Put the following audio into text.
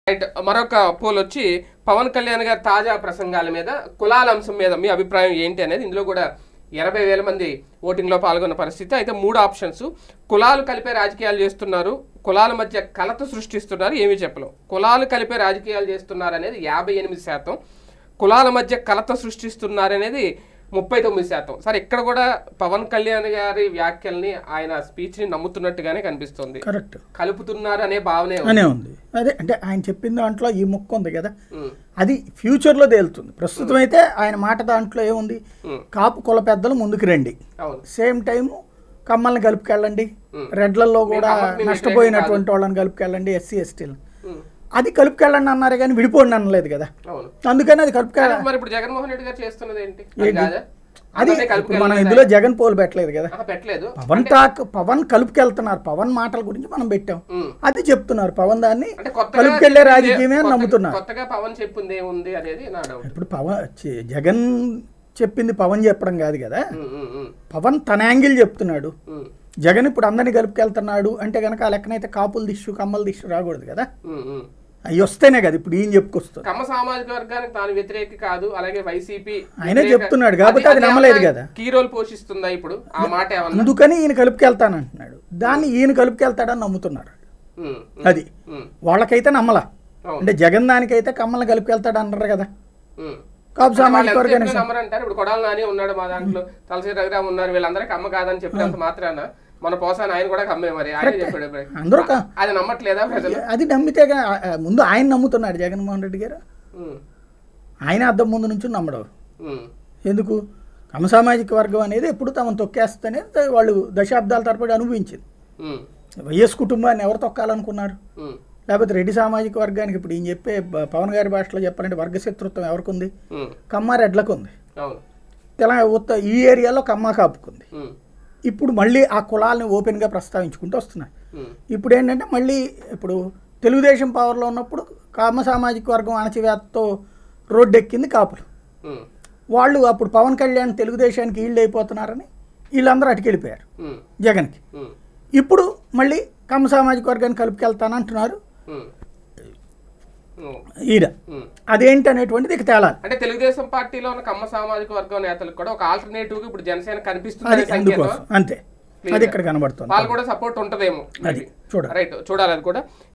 Right మరొక pole వచ్చి పవన్ కళ్యాణ్ గారి తాజా ప్రసంగాల మీద కులాల అంశం మీద మీ అభిప్రాయం ఏంటి అనేది ఇందులో కూడా ఎనభై వేల మంది ఓటింగ్లో పాల్గొన్న పరిస్థితి అయితే మూడు ఆప్షన్స్ కులాలు కలిపే రాజకీయాలు చేస్తున్నారు కులాల మధ్య కలత సృష్టిస్తున్నారు ఏమీ చెప్పలేం కులాలు కలిపే రాజకీయాలు చేస్తున్నారు అనేది యాభై ఎనిమిది శాతం కులాల మధ్య కలత సృష్టిస్తున్నారు అనేది ముప్పై తొమ్మిది శాతం సార్ ఇక్కడ కూడా పవన్ కళ్యాణ్ గారి వ్యాఖ్యల్ని ఆయన స్పీచ్ని నమ్ముతున్నట్టుగానే కనిపిస్తుంది కరెక్ట్ కలుపుతున్నారు అనే భావనే ఉంది. అనే ఉంది అదే అంటే ఆయన చెప్పిన దాంట్లో ఈ ముక్క ఉంది కదా ఉమ్, అది ఫ్యూచర్లో తేలుతుంది ప్రస్తుతం అయితే ఆయన మాట దాంట్లో ఏముంది ఉమ్, కాపు కుల పెద్దలు ముందుకు రండి అవును సేమ్ టైము కమ్మల్ని కలుపుకెళ్ళండి ఉమ్. రెడ్లలో కూడా కమ్మకి వ్యతిరేకం నష్టపోయినటువంటి వాళ్ళని కలుపుకెళ్ళండి ఎస్సీ ఎస్టీలు ఉమ్, అది కలుపుకెళ్ళండి అన్నారు కానీ విడిపోండి అనలేదు కదా అవును అందుకని అది కలుపుకెళ్ళ కానీ మరి ఇప్పుడు జగన్మోహన్ రెడ్డి గారు చేస్తున్నది ఏంటి అది ఏంటి? కాదా అది అందరినీ ఇప్పుడు మనం కలుపుకెళ్ళాలి ఇందులో జగన్ పోలు పెట్టలేదు కదా ఆహా, పెట్టలేదు పవన్ టాక్ పవన్ కలుపుకెళ్తున్నారు పవన్ మాటల గురించి మనం పెట్టాం ఉమ్. అది చెప్తున్నారు పవన్ దాన్ని అంటే కొత్తగా కలుపుకెళ్లే చెప్పింది- రాజకీయమే అని కొత్తగా- నమ్ముతున్నారు కొత్తగా పవన్ చెప్పింది ఏముంది అనేది నా డౌట్ ఇప్పుడు పవన్ చి- జగన్ చెప్పింది పవన్ చెప్పడం కాదు కదా ఉమ్, ఉమ్, ఉమ్, పవన్ తన యాంగిల్ చెప్తున్నాడు ఉమ్, జగన్ ఇప్పుడు అందరినీ కలుపుకెళ్తున్నాడు అంటే కనుక ఆ లెక్కనైతే కాపుల దిష్టు కమ్మల దిష్టు రాకూడదు కదా ఉమ్, ఉమ్. అవి వస్తేనే కదా ఇప్పుడు ఈయన చెప్పుకొస్తుంది కమ్మ సామాజిక వర్గానికి తాను వ్యతిరేకి కాదు అలాగే వైసీపీ ఆయనే వ్యతిరేక- చెప్తున్నాడు కాబట్టి అది నమ్మలేదు కదా. కీ రోల్ పోషిస్తుందా ఇప్పుడు ఆ మాట ఏమన్నా అందుకని ఈయన కలుపుకెళ్తానంటున్నాడు దాన్ని ఈయన కలుపుకెళ్తాడని నమ్ముతున్నారు ఉమ్, ఉమ్, అది ఉమ్, వాళ్ళకైతే నమ్మలా అవును. అంటే జగన్ దానికైతే కమ్మల్ని కలుపుకెళ్తాడు అన్నారు కదా ఉమ్. కాపు అంటే వాళ్ళు సామాజిక ఎంత వర్గానికి చెప్పినా నమ్మరంటారు ఇప్పుడు కొడాలి నాని ఉన్నాడు మా దాంట్లో తలసి రఘురామ్ ఉన్నారు వీళ్ళందరికీ అమ్మ కాదని చెప్పినంత మాత్రాన మన పోసాని ఆయన కూడా కమ్మే మరి ఆయన చెప్పాడు ఇప్పుడు. అందరూ క- అది నమ్మట్లేదా ప్రజలు అది నమ్మితేగా ఆ, ఆ, ముందు ఆయన నమ్ముతున్నాడు జగన్మోహన్ రెడ్డి గారు ఉమ్, ఆయన అద్దం ముందు నుంచి నమ్మడం ఉమ్, ఎందుకు కమ సామాజిక వర్గం అనేది ఎప్పుడు తమను తొక్కేస్తేనే వాళ్ళు దశాబ్దాల తరబడి అనుభవించింది ఉమ్, వైఎస్ కుటుంబాన్ని ఎవరు తొక్కాలనుకున్నారు ఉమ్, లేకపోతే రెడ్డి సామాజిక వర్గానికి ఇప్పుడు ఈయన చెప్పే బ- పవన్ గారి భాషలో చెప్పాలంటే వర్గ శత్రుత్వం ఎవరికి ఉంది ఉమ్, కమ్మ రెడ్లకు ఉంది అవును తెలంగాణ ఉత్త ఈ ఏరియాలో కమ్మ కాపుకుంది ఉమ్, ఇప్పుడు మళ్ళీ ఆ కులాలని ఓపెన్గా ప్రస్తావించుకుంటూ వస్తున్నారు ఉమ్, ఇప్పుడు ఏంటంటే మళ్ళీ ఇప్పుడు తెలుగుదేశం పవర్లో ఉన్నప్పుడు కామ సామాజిక వర్గం అణచివేతతో రోడ్డెక్కింది కాపులు ఉమ్, వాళ్ళు అప్పుడు పవన్ కళ్యాణ్ తెలుగుదేశానికి ఈల్డ్ అయిపోతున్నారని వీళ్ళందరూ అటుకెళ్ళిపోయారు ఉమ్, జగన్కి ఉమ్, ఇప్పుడు మళ్ళీ కమ్మ సామాజిక వర్గాన్ని కలుపుకెళ్తానంటున్నారు ఉమ్, ఉమ్, ఈయన ఉమ్. అదేంటి అనేటువంటిది ఇక తేలాలి అంటే తెలుగుదేశం పార్టీలో ఉన్న కమ్మ సామాజిక వర్గం నేతలకు కూడా ఒక ఆల్టర్నేటివ్ గా ఇప్పుడు జనసేన కనిపిస్తుంది అది అనే సంకేతం అందుకోసం అంతే అది ఇక్కడ కనబడుతుంది వాళ్ళు కూడా సపోర్ట్ ఉంటదేమో అది చూడాలి రైట్ చూడాలి అది కూడా